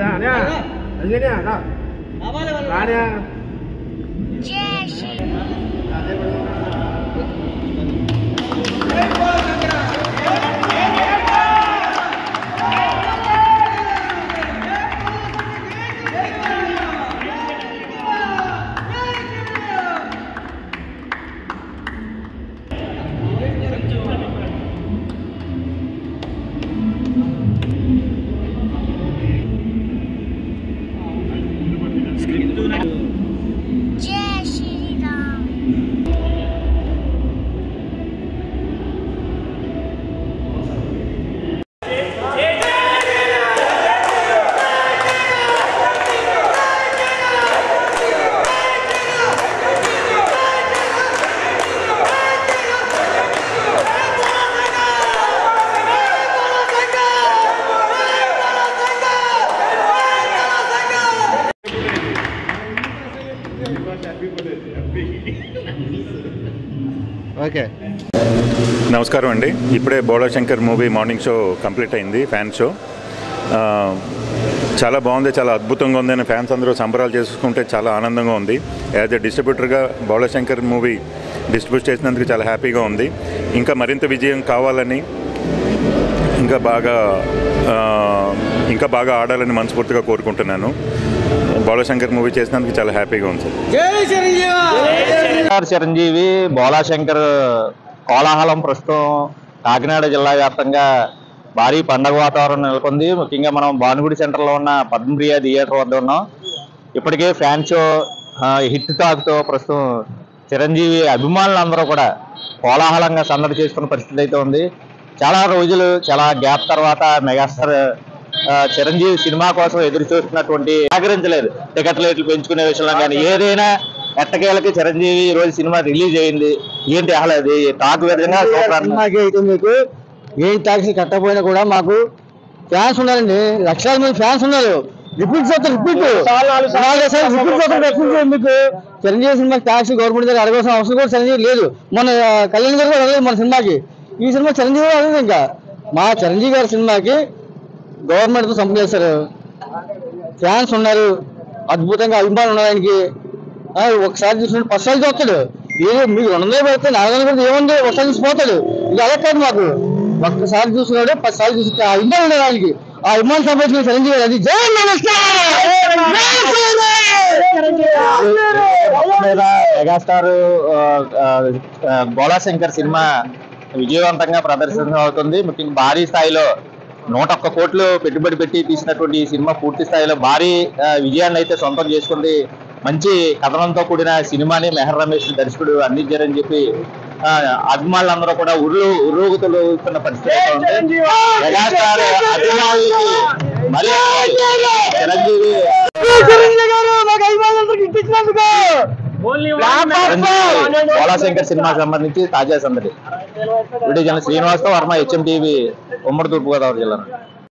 జై శ్రీరామ్ ఓకే నమస్కారం అండి ఇప్పుడే Bholashankar movie morning show complete అయింది ఫ్యాన్ షో ఆ, చాలా బాగుంది చాలా అద్భుతంగా ఉంది అని ఫ్యాన్స్ అందరూ సంబరాలు చేసుకుంటే చాలా ఆనందంగా ఉంది యాజ్ ఎ డిస్ట్రిబ్యూటర్గా బోళాశంకర్ మూవీ డిస్ట్రిబ్యూట్ చేసినందుకు చాలా హ్యాపీగా ఉంది ఇంకా మరింత విజయం కావాలని ఇంకా బాగా ఆ, ఇంకా బాగా ఆడాలని మనస్ఫూర్తిగా కోరుకుంటున్నాను బోళాశంకర్ మూవీ చేసినందుకు చాలా హ్యాపీగా ఉంది సార్ ఎన్టీఆర్ చిరంజీవి బోలాశంకర్ కోలాహలం ప్రస్తుతం కాకినాడ జిల్లా వ్యాప్తంగా భారీ పండగ వాతావరణం నెలకొంది ముఖ్యంగా మనం భానుగుడి సెంటర్లో ఉన్న పద్మప్రియ థియేటర్ వద్ద ఉన్నాం ఇప్పటికే ఫ్యాన్ షో ఆ, హిట్ టాక్తో ప్రస్తుతం చిరంజీవి అభిమానులందరూ కూడా కోలాహలంగా సందడి చేసుకున్న పరిస్థితి అయితే ఉంది చాలా రోజులు చాలా గ్యాప్ తర్వాత మెగాస్టార్ ఆ, చిరంజీవి సినిమా కోసం ఎదురు చూస్తున్నటువంటి సహకరించలేదు టికెట్ రేట్లు పెంచుకునే విషయంలో కానీ ఏదైనా ఎట్టకేలకి చిరంజీవి ఈ రోజు సినిమా రిలీజ్ అయింది ఏంటి అసలు అది టాక్ విధంగా సూపర్ అన్న. సినిమాకి అయితే మీకు ఏం ట్యాక్సీ కట్టకపోయినా కూడా మాకు ఫ్యాన్స్ ఉన్నారండి లక్షల మంది ఫ్యాన్స్ ఉన్నారు రిపీట్ చేస్తారు రిపీట్ రిపీట్ చేస్తారు రిపీట్ మీకు చిరంజీవి సినిమా ట్యాక్సీ గవర్నమెంట్ దగ్గర అడగాల్సిన అవసరం కూడా చిరంజీవి లేదు మన ఆ, కళ్యాణ్ గారు కూడా అడగలేదు మన సినిమాకి ఈ సినిమా చిరంజీవి కూడా అడగదు ఇంకా మా చిరంజీవి గారి సినిమాకి గవర్నమెంట్ తో సంపద చేస్తారు ఫ్యాన్స్ ఉన్నారు అద్భుతంగా అభిమానులు ఉన్నారు ఆయనకి ఆ, ఒకసారి చూసినట్టు ఫస్ట్ సారి చూస్తాడు ఏదో మీకు రెండు వందలు పెడితే నాలుగు వందలు పెడితే ఏముంది ఒకసారి చూసిపోతాడు ఇది అలా కాదు మాకు ఒక్కసారి చూస్తున్నాడు పది సార్లు చూసి ఆ ఇబ్బంది ఉండదు ఆయనకి ఆ ఇబ్బంది సంపాదించిన చిరంజీవి గారు అది జై మీద మెగాస్టార్ ఆ, ఆ, ఆ, బోలాశంకర్ సినిమా విజయవంతంగా ప్రదర్శన అవుతుంది ముఖ్యంగా భారీ స్థాయిలో నూట ఒక్క కోట్లు పెట్టుబడి పెట్టి తీసినటువంటి ఈ సినిమా పూర్తి స్థాయిలో భారీ ఆ, విజయాన్ని అయితే సొంతం చేసుకుంది మంచి కథనంతో కూడిన సినిమాని మెహర్ రమేష్ దర్శకుడు అందించారని చెప్పి ఆ, అభిమానులందరూ కూడా ఉర్రు ఉర్రూగుతున్న పరిస్థితి అయితే ఉంది మెగాస్టార్ అభిమానులకి మరి చిరంజీవి బోలాశంకర్ సినిమా సంబంధించి తాజా సందడి వీడియో జన శ్రీనివాసరావు వర్మ హెచ్ఎం టీవీ ఉమ్మడి తూర్పుగోదావరి జిల్లా నుండి